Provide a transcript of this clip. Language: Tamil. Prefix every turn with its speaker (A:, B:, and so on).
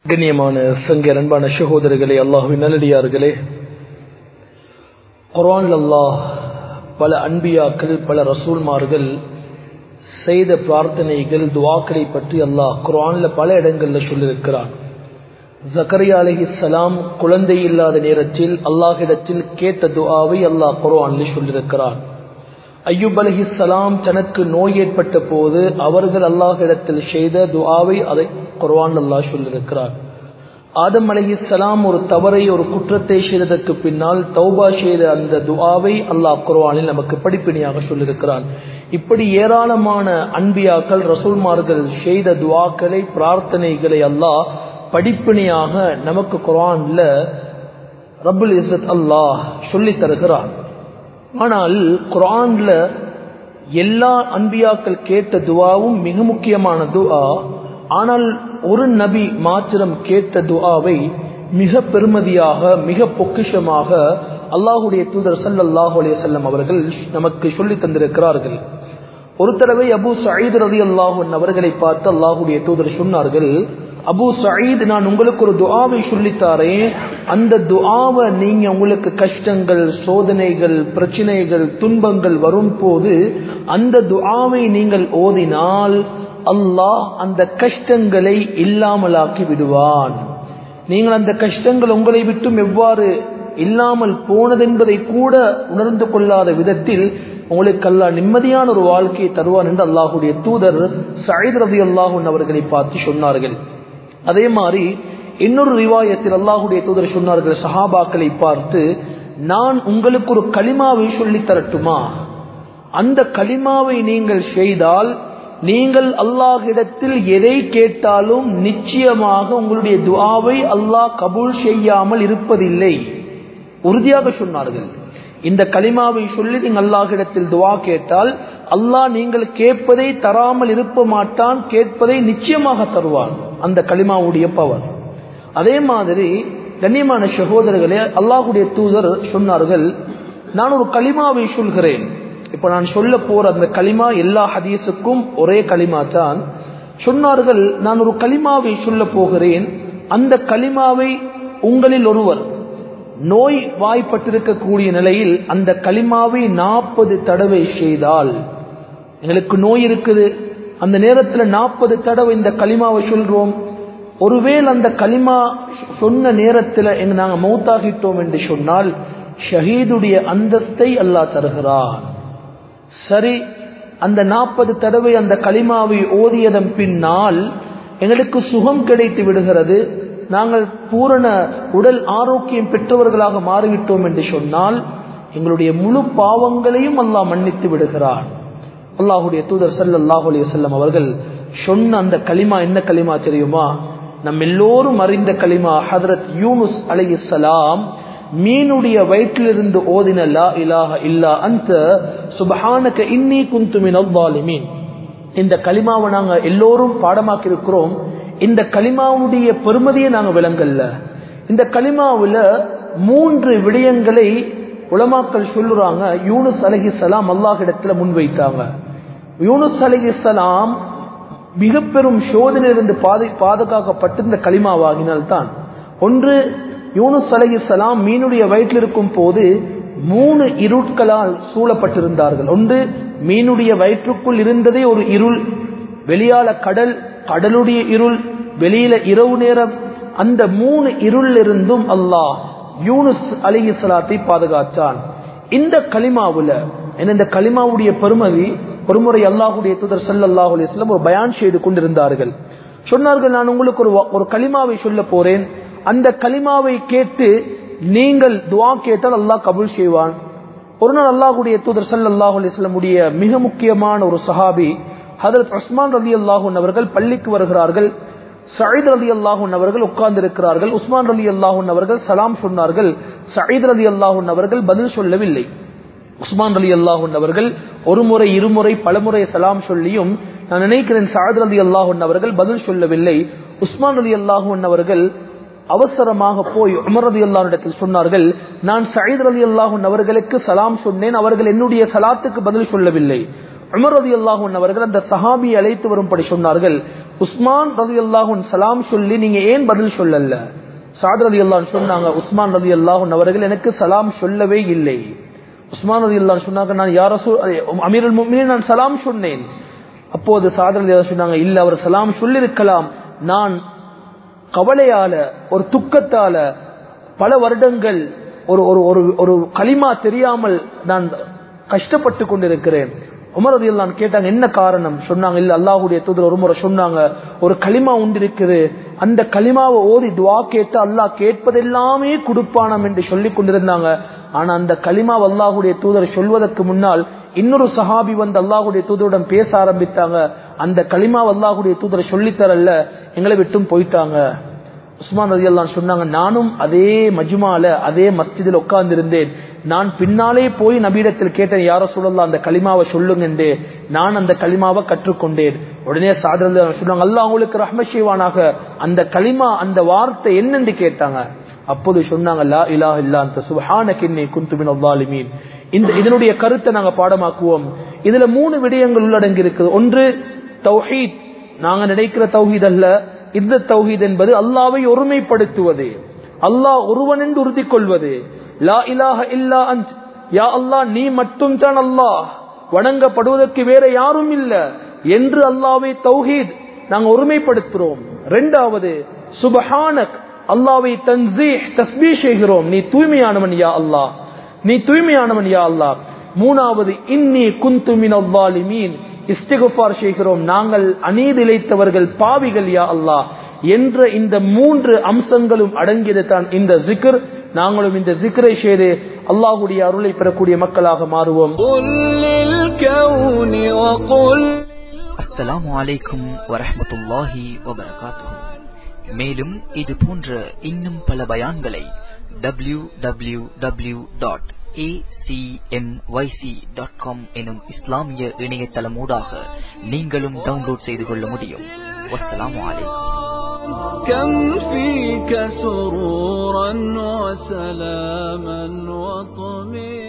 A: கண்ணியமான சங்க அன்பான சகோதரர்களே அல்லாஹுவின் நல்லடியார்களே குர்ஆன் அல்லாஹ் பல அன்பியாக்கள் பல ரசூல்மார்கள் செய்த பிரார்த்தனைகள் துவாக்களை பற்றி அல்லாஹ் குர்ஆன்ல பல இடங்கள்ல சொல்லியிருக்கிறான் ஜக்கரியா அலஹி சலாம் குழந்தை இல்லாத நேரத்தில் அல்லாஹிடத்தில் கேட்ட துஆவை அல்லாஹ் குர்ஆன்ல சொல்லியிருக்கிறான் ஐயூப் அலஹி சலாம் தனக்கு நோய் ஏற்பட்ட போது அவர்கள் அல்லாஹிடத்தில் செய்த துஆவை அதை குர்ஆன் அல்லாஹ் சொல்லியிருக்கிறார் ஆதம் அலஹி சலாம் ஒரு தவறை ஒரு குற்றத்தை செய்ததற்கு பின்னால் தௌபா செய்த அந்த துஆவை அல்லாஹ் குர்ஆனில் நமக்கு படிப்பினையாக சொல்லியிருக்கிறான் இப்படி ஏராளமான அன்பியாக்கள் ரசூல்மார்கள் செய்த துவாக்களை பிரார்த்தனைகளை அல்லாஹ் படிப்பினையாக நமக்கு குர்ஆன்ல ரபுல் இசத் அல்லாஹ் சொல்லி தருகிறான் ஆனால் குரான்ல எல்லா அன்பியாக்கள் கேட்ட துவாவும் மிக முக்கியமான துவா ஆனால் ஒரு நபி மாத்திரம் கேட்ட துவாவை மிக பெருமதியாக மிக பொக்கிஷமாக அல்லாஹுடைய தூதர் சல்லாஹூ அலையம் அவர்கள் நமக்கு சொல்லி தந்திருக்கிறார்கள் ஒரு தடவை அபு சயீத் ரதி அல்லாஹன் அவர்களை பார்த்து அல்லாஹுடைய தூதர் சொன்னார்கள் அபு சயீத் நான் உங்களுக்கு ஒரு துஆவை சொல்லித்தாரேன் அந்த துஆவை நீங்க உங்களுக்கு கஷ்டங்கள் சோதனைகள் பிரச்சனைகள் துன்பங்கள் வரும் போது அந்த துஆவை நீங்கள் ஓதினால் அல்லாஹ் அந்த கஷ்டங்களை இல்லாமலாக்கி விடுவான் நீங்கள் அந்த கஷ்டங்கள் உங்களை விட்டும் எவ்வாறு இல்லாமல் போனதென்பதை கூட உணர்ந்து கொள்ளாத விதத்தில் உங்களுக்கு அல்லாஹ் நிம்மதியான ஒரு வாழ்க்கையை தருவான் என்று அல்லாஹுடைய தூதர் சயித் ரவி அல்லாஹூன் அவர்களை பார்த்து சொன்னார்கள் அதே மாதிரி இன்னொரு ரிவாயத்தில் அல்லாஹுடைய தூதர் சொன்னார்கள் சஹாபாக்களை பார்த்து நான் உங்களுக்கு ஒரு களிமாவை சொல்லி தரட்டுமா அந்த களிமாவை நீங்கள் செய்தால் நீங்கள் அல்லாஹிடத்தில் எதை கேட்டாலும் நிச்சயமாக உங்களுடைய துவாவை அல்லாஹ் கபூல் செய்யாமல் இருப்பதில்லை உறுதியாக சொன்னார்கள் இந்த களிமாவை சொல்லி நீங்கள் அல்லாஹிடத்தில் துவா கேட்டால் அல்லாஹ் நீங்கள் கேட்பதை தராமல் இருப்ப மாட்டான் கேட்பதை நிச்சயமாக தருவான் அந்த களிமாவுடைய பவர் அதே மாதிரி கண்ணியமான சகோதரர்களே அல்லாஹுடைய தூதர் சொன்னார்கள் நான் ஒரு களிமாவை சொல்கிறேன் இப்ப நான் சொல்ல போற அந்த களிமா எல்லா ஹதீஸுக்கும் ஒரே களிமா தான் சொன்னார்கள் நான் ஒரு களிமாவை சொல்ல போகிறேன் அந்த களிமாவை உங்களில் ஒருவர் நோய் வாய்ப்பட்டிருக்கக்கூடிய நிலையில் அந்த களிமாவை நாற்பது தடவை செய்தால் எங்களுக்கு நோய் இருக்குது அந்த நேரத்தில் நாற்பது தடவை இந்த களிமாவை சொல்றோம் ஒருவேளை அந்த களிமா சொன்ன நேரத்தில் எங்க நாங்க மௌத்தாகிட்டோம் என்று சொன்னால் ஷஹீதுடைய அந்தஸ்தை அல்லாஹ் தருகிறான் சரி அந்த நாற்பது தடவை அந்த களிமாவை ஓதியதன் பின்னால் எங்களுக்கு சுகம் கிடைத்து விடுகிறது நாங்கள் பூரண உடல் ஆரோக்கியம் பெற்றவர்களாக மாறிவிட்டோம் என்று சொன்னால் எங்களுடைய முழு பாவங்களையும் அல்லாஹ் மன்னித்து விடுகிறான் அல்லாஹுடைய தூதர் சல்லாஹூ அலி வல்லம் அவர்கள் சொன்ன அந்த களிமா என்ன களிமா தெரியுமா நம் எல்லோரும் அறிந்த களிமா ஹதரத் யூனுஸ் அலி இஸ்லாம் மீனுடைய வயிற்றிலிருந்து ஓதின லா இலாஹ இல்லா அந்த சுபஹானக இன்னி குந்துமின் அவ்வாலிமீன் இந்த களிமாவை நாங்க எல்லோரும் பாடமாக்கி இருக்கிறோம் இந்த களிமாவுடைய பெருமதியை நாங்க விளங்கல்ல இந்த களிமாவுல மூன்று விடயங்களை உலமாக்கள் சொல்லுறாங்க யூனுஸ் அலஹி சலாம் அல்லாஹிடத்துல முன்வைத்தாங்க யூனுஸ் அலஹி சலாம் மிக பெரும் சோதனையிலிருந்து பாதை பாதுகாக்கப்பட்டு இந்த களிமாவாகினால்தான் ஒன்று யூனுஸ் அலஹி சலாம் மீனுடைய வயிற்றில் இருக்கும் போது மூணு இருட்களால் சூழப்பட்டிருந்தார்கள் ஒன்று மீனுடைய வயிற்றுக்குள் இருந்ததே ஒரு இருள் வெளியால கடல் கடலுடைய இருள் வெளியில இரவு நேரம் அந்த மூணு இருள் இருந்தும் அல்லாஹ் யூனுஸ் அலிஹி சலாத்தை பாதுகாத்தான் இந்த களிமாவுல இந்த களிமாவுடைய பெருமதி ஒருமுறை அல்லாஹுடைய தூதர் சல்லாஹூ அலிஸ்லாம் ஒரு பயான் செய்து கொண்டிருந்தார்கள் சொன்னார்கள் நான் உங்களுக்கு ஒரு ஒரு களிமாவை சொல்ல போறேன் அந்த களிமாவை கேட்டு நீங்கள் துவா கேட்டால் அல்லாஹ் கபுல் செய்வான் ஒரு நாள் அல்லாஹுடைய தூதர் சல்லாஹூ அலிஸ்லமுடைய மிக முக்கியமான ஒரு சஹாபி ஹதரத் உஸ்மான் ரதி அல்லாஹூன் அவர்கள் பள்ளிக்கு வருகிறார்கள் சயீத் ரதி அல்லாஹூன் அவர்கள் உட்கார்ந்து இருக்கிறார்கள் உஸ்மான் ரலி அல்லாஹூன் அவர்கள் சலாம் சொன்னார்கள் சயீத் ரதி அல்லாஹூன் அவர்கள் பதில் சொல்லவில்லை உஸ்மான் அலி அல்லாஹூன் அவர்கள் ஒரு முறை இருமுறை பலமுறை சலாம் சொல்லியும் நான் நினைக்கிறேன் சாயத் ரதி அல்லாஹூன் அவர்கள் பதில் சொல்லவில்லை உஸ்மான் அலி அல்லாஹூன் அவர்கள் அவசரமாக போய் உமர் ரதி அல்லாஹிடத்தில் சொன்னார்கள் நான் சயீத் ரதி அல்லாஹூன் அவர்களுக்கு சலாம் சொன்னேன் அவர்கள் என்னுடைய சலாத்துக்கு பதில் சொல்லவில்லை உமர் ரதி அல்லாஹூன் அவர்கள் அந்த சஹாபியை அழைத்து வரும்படி சொன்னார்கள் உஸ்மான் ரதி அல்லாஹூன் சலாம் சொல்லி நீங்க ஏன் பதில் சொல்லல சாத் ரதி அல்லாஹ் சொன்னாங்க உஸ்மான் ரதி அல்லாஹூன் அவர்கள் எனக்கு சலாம் சொல்லவே இல்லை உஸ்மான் ரதி அல்லாஹ் சொன்னாங்க நான் யார அமீருல் முஃமினீன் நான் சலாம் சொன்னேன் அப்போது சாத் ரதி அல்லாஹ் சொன்னாங்க இல்ல அவர் சலாம் சொல்லிருக்கலாம் நான் கவலையால ஒரு துக்கத்தால பல வருடங்கள் ஒரு ஒரு ஒரு ஒரு களிமா தெரியாமல் நான் கஷ்டப்பட்டு கொண்டிருக்கிறேன் உமர் ரதியல்லான் கேட்டாங்க என்ன காரணம் சொன்னாங்க இல்ல அல்லாஹுடைய தூதர் ஒரு முறை சொன்னாங்க ஒரு களிமா உண்டு இருக்குது அந்த களிமாவை ஓதி துவா கேட்டு அல்லாஹ் கேட்பதெல்லாமே கொடுப்பானாம் என்று சொல்லிக் கொண்டிருந்தாங்க ஆனா அந்த களிமா அல்லாஹுடைய தூதர் சொல்வதற்கு முன்னால் இன்னொரு சஹாபி வந்து அல்லாஹுடைய தூதருடன் பேச ஆரம்பித்தாங்க அந்த களிமா அல்லாஹுடைய தூதர் சொல்லித்தரல எங்களை விட்டும் போயிட்டாங்க உஸ்மான் ரதி அல்லான் சொன்னாங்க நானும் அதே மஜ்மால அதே மஸ்ஜிதில் உட்கார்ந்து இருந்தேன் நான் பின்னாலே போய் நபீடத்தில் கேட்டேன் யார சொல்லலாம் அந்த களிமாவை சொல்லுங்க என்று நான் அந்த களிமாவை கற்றுக்கொண்டேன் உடனே சாதரல் சொன்னாங்க அல்லா அவங்களுக்கு ரஹ்ம செய்வானாக அந்த களிமா அந்த வார்த்தை என்னென்று கேட்டாங்க அப்போது சொன்னாங்க லா இலா இல்லா அந்த சுபஹான கிண்ணி குந்துபின் அவ்வாலிமீன் இந்த இதனுடைய கருத்தை நாங்க பாடமாக்குவோம் இதுல மூணு விடயங்கள் உள்ளடங்கி இருக்குது ஒன்று தௌஹீத் நாங்க நினைக்கிற தௌஹீத் அல்ல இந்த தௌஹீத் என்பது அல்லாவை ஒருமைப்படுத்துவது அல்லாஹ் ஒருவன் என்று உறுதி கொள்வது லா இலாஹ இல்லா அந்த் யா அல்லாஹ் நீ மட்டும் தான் அல்லாஹ் வணங்கப்படுவதற்கு வேற யாரும் இல்ல என்று அல்லாவை தௌஹீத் நாங்க ஒருமைப்படுத்துறோம் ரெண்டாவது சுபஹானக் அல்லாவை தன்சீ தஸ்பீ செய்கிறோம் நீ தூய்மையானவன் யா அல்லாஹ் நீ தூய்மையானவன் யா அல்லாஹ் மூணாவது இன்னி குந்து மின் அவ்வாலிமீன் இஸ்திகுபார் செய்கிறோம் நாங்கள் அநீதி இழைத்தவர்கள் பாவிகள் யா அல்லாஹ் என்ற இந்த மூன்று அம்சங்களும் அடங்கியது தான் இந்த ஜிக்ர் நாங்களும் இந்த ஜிக்ரை செய்து அல்லாஹுடைய அருளை பெறக்கூடிய மக்களாக மாறுவோம்
B: அஸ்ஸலாமு அலைக்கும் வரஹமத்துல்லாஹி வபரகாத்துஹு மேலும் இது போன்ற இன்னும் பல பயான்களை W W W dot acmyc.com எனும் இஸ்லாமிய இணையதளமூடாக நீங்களும் டவுன்லோட் செய்து கொள்ள முடியும் வஸ்ஸலாமு அலைக்கும்
C: كم فيك سرورا وسلاما وطمئنا